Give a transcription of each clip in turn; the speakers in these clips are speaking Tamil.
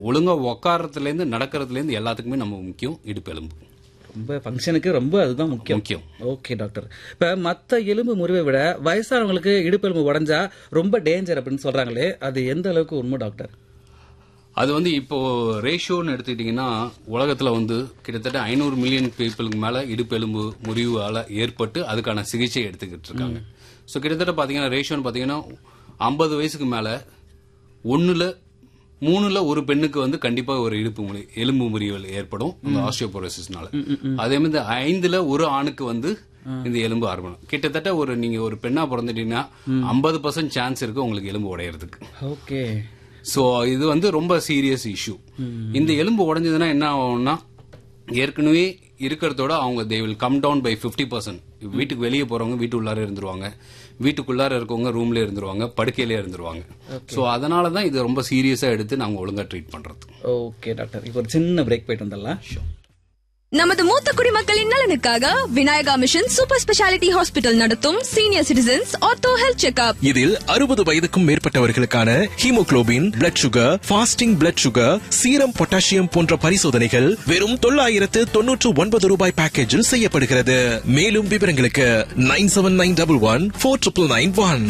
ஒழுங்கா உக்காரத்துலேருந்து நடக்கிறதுலேருந்து எல்லாத்துக்குமே நம்ம முக்கியம் இடுப்பு எலும்பு ரொம்ப ஃபங்க்ஷனுக்கு ரொம்ப அதுதான் முக்கியம் முக்கியம் ஓகே டாக்டர் இப்ப மத்த எலும்பு முறிவை விட வயசானவங்களுக்கு இடுப்பெலும்பு உடைஞ்சா ரொம்ப டேஞ்சர் அப்படின்னு சொல்றாங்களே அது எந்த அளவுக்கு உண்மை டாக்டர் அது வந்து இப்போ ரேஷியோன்னு எடுத்துக்கிட்டிங்கன்னா உலகத்தில் வந்து கிட்டத்தட்ட ஐநூறு மில்லியன் பீப்புளுக்கு மேலே இடுப்பு எலும்பு முறிவால் ஏற்பட்டு அதுக்கான சிகிச்சை எடுத்துக்கிட்டு இருக்காங்க ஸோ கிட்டத்தட்ட பார்த்தீங்கன்னா ரேஷியோன்னு பார்த்தீங்கன்னா ஐம்பது வயசுக்கு மேலே ஒன்றில் மூணுல ஒரு பெண்ணுக்கு வந்து கண்டிப்பா ஒரு இடுப்பு முறி எலும்பு முறிவுகள் ஏற்படும் இந்த ஆஸ்டியோபோரோசிஸ்னால அதே மாதிரி ஐந்துல ஒரு ஆணுக்கு வந்து இந்த எலும்பு ஆரம்பம் கிட்டத்தட்ட ஒரு நீங்க ஒரு பெண்ணா பிறந்துட்டீங்கன்னா ஐம்பது பர்சன்ட் சான்ஸ் இருக்கு உங்களுக்கு எலும்பு உடையறதுக்கு ஓகே ஸோ இது வந்து ரொம்ப சீரியஸ் இஷ்யூ இந்த எலும்பு உடைஞ்சதுன்னா என்ன ஆகும்னா ஏற்கனவே இருக்கிறதோட அவங்க they will come down by fifty percent வீட்டுக்கு வெளியே போறவங்க வீட்டு உள்ளார இருந்துருவாங்க வீட்டுக்குள்ளார இருக்கவங்க ரூம்ல இருந்துருவாங்க படுக்கையிலே இருந்துருவாங்க ஸோ அதனால தான் இது ரொம்ப சீரியஸா எடுத்து நாங்கள் ஒழுங்கா ட்ரீட் பண்றது ஓகே டாக்டர் இப்போ ஒரு சின்ன பிரேக் போயிட்டு வந்துடலாம் நமது மூத்த குடிமக்களின் நலனுக்காக Vinayaka mission super speciality hospital நடத்தும் senior citizens ortho health checkup இதில் அறுபது வயதுக்கும் மேற்பட்டவர்களுக்கான haemoglobin blood sugar fasting blood sugar serum potassium போன்ற பரிசோதனைகள் வெறும் தொள்ளாயிரத்து தொன்னூற்று ஒன்பது ரூபாய் பேக்கேஜில் செய்யப்படுகிறது மேலும் விவரங்களுக்கு nine seven nine double one four triple nine one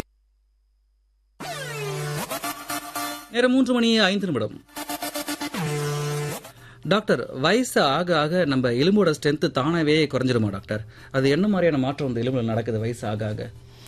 நேரம் மூன்று மணி ஐந்து நிமிடம் டாக்டர் வயசு ஆக ஆக நம்ம எலும்போட ஸ்ட்ரென்த் தானாவே குறைஞ்சிருமா டாக்டர் அது என்ன மாதிரியான மாற்றம் வந்து எலும்புல நடக்குது வயசு ஆக ஆக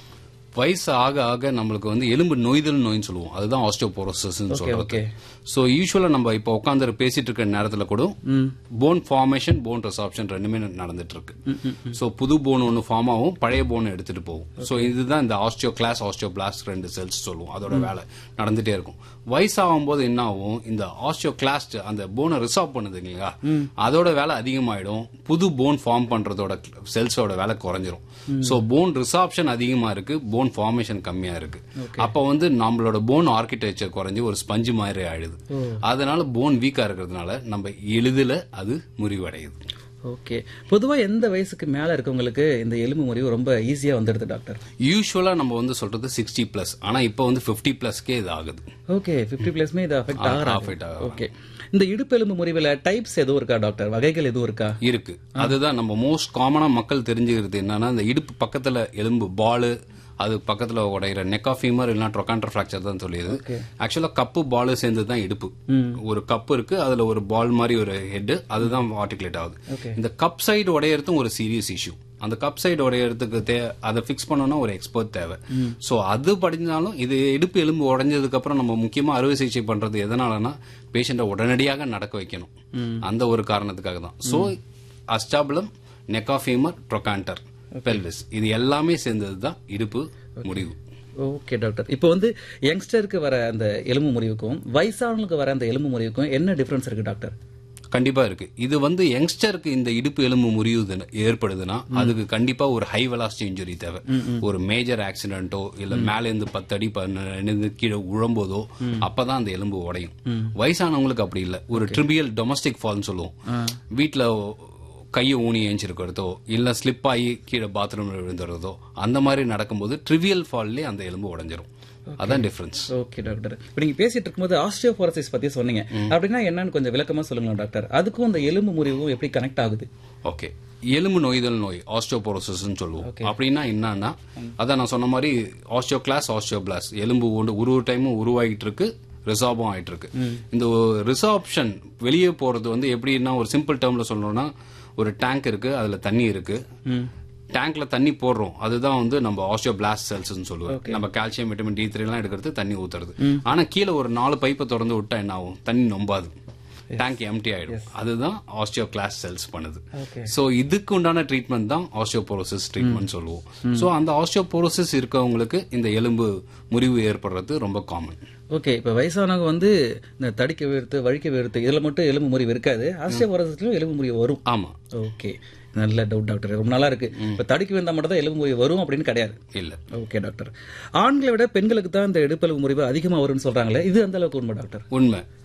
வயசு ஆக ஆக நம்மளுக்கு வந்து எலும்பு நோய்தல் நோய்னு சொல்லுவோம் அதுதான் ஆஸ்டியோபோரோசிஸ் சொல்றது okay. ஸோ யூஸ்வலா நம்ம இப்போ உட்காந்து பேசிட்டு இருக்க நேரத்துல கூட போன் ஃபார்மேஷன் போன் ரெசாப்ஷன் ரெண்டுமே நடந்துட்டு இருக்கு ஸோ புது போன் ஒன்று ஃபார்ம் ஆகும் பழைய போன் எடுத்துட்டு போகும் ஸோ இதுதான் இந்த ஆஸ்டியோ கிளாஸ் ஆஸ்டியோ பிளாஸ்ட் ரெண்டு செல்ஸ் சொல்லுவோம் அதோட வேலை நடந்துட்டே இருக்கும் வயசாகும் போது என்ன ஆகும் இந்த ஆஸ்டியோ கிளாஸ்ட் அந்த போனை ரிசார்வ் பண்ணுது இல்லையா அதோட வேலை அதிகமாயிடும் புது போன் ஃபார்ம் பண்றதோட செல்ஸோட வேலை குறைஞ்சிரும் ஸோ போன் ரிசாப்ஷன் அதிகமா இருக்கு போன் ஃபார்மேஷன் கம்மியா இருக்கு அப்ப வந்து நம்மளோட போன் ஆர்கிடெக்சர் குறைஞ்சு ஒரு ஸ்பஞ்சு மாதிரி ஆயிடுது அதனால போன் வீக்கா இருக்கிறதுனால நம்ம எளிதில் அது முறிவடையுது ஓகே பொதுவா எந்த வயசுக்கு மேல இருக்கவங்களுக்கு இந்த எலும்பு முறிவு ரொம்ப ஈஸியா வந்துடுது டாக்டர் யூஸ்வலா நம்ம வந்து சொல்றது சிக்ஸ்டி பிளஸ் ஆனா இப்போ வந்து பிப்டி பிளஸ்க்கே இது ஆகுது ஓகே ஃபிஃப்டி பிளஸ்மே இது அஃபெக்ட் affect ஆகிறாங்க ஆகுது. ஓகே இந்த இடுப்பு எலும்பு முறிவுல டைப்ஸ் எதுவும் இருக்கா டாக்டர் வகைகள் எதுவும் இருக்கா இருக்கு அதுதான் நம்ம மோஸ்ட் காமனா மக்கள் தெரிஞ்சுக்கிறது என்னன்னா இந்த இடுப்பு பக்கத்துல எலும்பு பால் அது பக்கத்துல உடையிற நெக் ஆஃப் ஃபீமர் இல்லைனா ட்ரொகான்டர் ஃபிராக்சர் தான் சொல்லியது ஆக்சுவலா கப்பு பால் சேர்ந்து தான் இடுப்பு ஒரு கப் இருக்கு அதுல ஒரு பால் மாதிரி ஒரு ஹெட் அதுதான் ஆர்டிகுலேட் ஆகுது இந்த கப் சைடு உடையறதும் ஒரு சீரியஸ் இஷ்யூ அந்த கப் சைடு உடையறதுக்கு தே அதை ஃபிக்ஸ் பண்ணணும்னா ஒரு எக்ஸ்பர்ட் தேவை ஸோ அது படிஞ்சாலும் இது இடுப்பு எலும்பு உடைஞ்சதுக்கு அப்புறம் நம்ம முக்கியமா அறுவை சிகிச்சை பண்றது எதனாலனா பேஷண்ட்டை உடனடியாக நடக்க வைக்கணும் அந்த ஒரு காரணத்துக்காக தான் ஸோ அஸ்டாபுலம் நெக்காஃபீமர் ட்ரொகான்டர் பெல்விஸ் இது எல்லாமே சேர்ந்தது தான் இடுப்பு முடிவு ஓகே டாக்டர் இப்போ வந்து யங்ஸ்டருக்கு வர அந்த எலும்பு முறிவுக்கும் வயசானவங்களுக்கு வர அந்த எலும்பு முறிவுக்கும் என்ன டிஃபரன்ஸ் இருக்கு டாக்டர் கண்டிப்பா இருக்கு இது வந்து யங்ஸ்டருக்கு இந்த இடுப்பு எலும்பு முறிவு ஏற்படுதுன்னா அதுக்கு கண்டிப்பா ஒரு ஹை வெலாசிட்டி இன்ஜுரி தேவை ஒரு மேஜர் ஆக்சிடென்ட்டோ இல்ல மேல இருந்து பத்து அடி பன்னெண்டு கீழே உழம்போதோ அப்பதான் அந்த எலும்பு உடையும் வயசானவங்களுக்கு அப்படி இல்ல ஒரு ட்ரிபியல் டொமஸ்டிக் ஃபால்னு சொல்லுவோம் வீட்ல கையை ஊனி ஏஞ்சிருக்கிறதோ இல்ல ஸ்லிப் ஆகி கீழே பாத்ரூம்ல விழுந்துறதோ அந்த மாதிரி நடக்கும்போது ட்ரிவியல் ஃபால்லே அந்த எலும்பு உடைஞ்சிரும் அதான் டிஃபரன்ஸ் ஓகே டாக்டர் இப்போ நீங்க பேசிட்டு இருக்கும்போது ஆஸ்டியோபோரோசிஸ் பத்தி சொன்னீங்க அப்படின்னா என்னன்னு கொஞ்சம் விளக்கமா சொல்லுங்களேன் டாக்டர் அதுக்கும் அந்த எலும்பு முறிவும் எப்படி கனெக்ட் ஆகுது ஓகே எலும்பு நோய்தல் நோய் ஆஸ்டியோபோரோசிஸ்னு சொல்லுவோம் அப்படின்னா என்னன்னா அதான் நான் சொன்ன மாதிரி ஆஸ்டியோ கிளாஸ் ஆஸ்டியோ பிளாஸ் எலும்பு ஒன்று ஒரு ஒரு டைமும் உருவாகிட்டு இருக்கு ரிசார்பும் ஆயிட்டு இருக்கு இந்த ரிசார்ப்ஷன் வெளியே போறது வந்து எப்படின்னா ஒரு சிம்பிள் டேர்ம்ல சொல்லணும்னா ஒரு டேங்க் இருக்கு அதுல தண்ணி இருக்கு டேங்க்ல தண்ணி போடுறோம் அதுதான் வந்து நம்ம ஆஸ்டியோ பிளாஸ்ட் செல்ஸ்னு சொல்லுவோம் நம்ம கால்சியம் விட்டமின் டி த்ரீ எல்லாம் எடுக்கிறது தண்ணி ஊத்துறது ஆனா கீழே ஒரு நாலு பைப்பை திறந்து விட்டா என்ன ஆகும் தண்ணி நொம்பாது டேங்க் எம்டி ஆயிடும் அதுதான் ஆஸ்டியோ கிளாஸ் செல்ஸ் பண்ணுது சோ இதுக்கு உண்டான ட்ரீட்மெண்ட் தான் ஆஸ்டியோபோரோசிஸ் ட்ரீட்மெண்ட் சொல்லுவோம் சோ அந்த ஆஸ்டியோபோரோசிஸ் இருக்கவங்களுக்கு இந்த எலும்பு முறிவு ஏற்படுறது ரொம்ப காமன் ஓகே இப்போ வயசானவங்க வந்து இந்த தடிக்க வீர்த்து வழிக்க வீர்த்து இதுல மட்டும் எலும்பு முறிவு இருக்காது ஆஸ்டியோபோரோசிஸ்லயும் எலும்பு முறிவு வரும் ஆமா ஓகே நல்ல டவுட் டாக்டர் ரொம்ப நல்லா இருக்கு இப்போ தடிக்க விழுந்தா மட்டும் தான் எலும்பு முறிவு வரும் அப்படின்னு கிடையாது இல்ல ஓகே டாக்டர் ஆண்களை விட பெண்களுக்கு தான் இந்த இடுப்பெலும்பு முறிவு அதிகமா வரும்னு சொல்றாங்களே இது அந்த அளவுக்கு உண்மை டாக்டர் உண்மை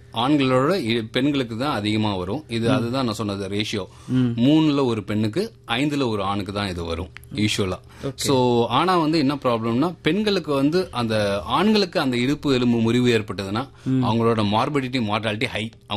ஆண்களோட இ- பெண்களுக்கு தான் அதிகமா வரும் இது அதுதான் நான் சொன்னது ரேஷியோ மூணுல ஒரு பெண்ணுக்கு ஐந்துல ஒரு ஆணுக்கு தான் இது வரும் யூஸ்வலா சோ ஆனா வந்து என்ன ப்ராப்ளம்னா பெண்களுக்கு வந்து அந்த ஆண்களுக்கு அந்த இடுப்பு எலும்பு முறிவு ஏற்பட்டதுன்னா அவங்களோட மார்பிடிட்டி மார்டாலிட்டி ஹை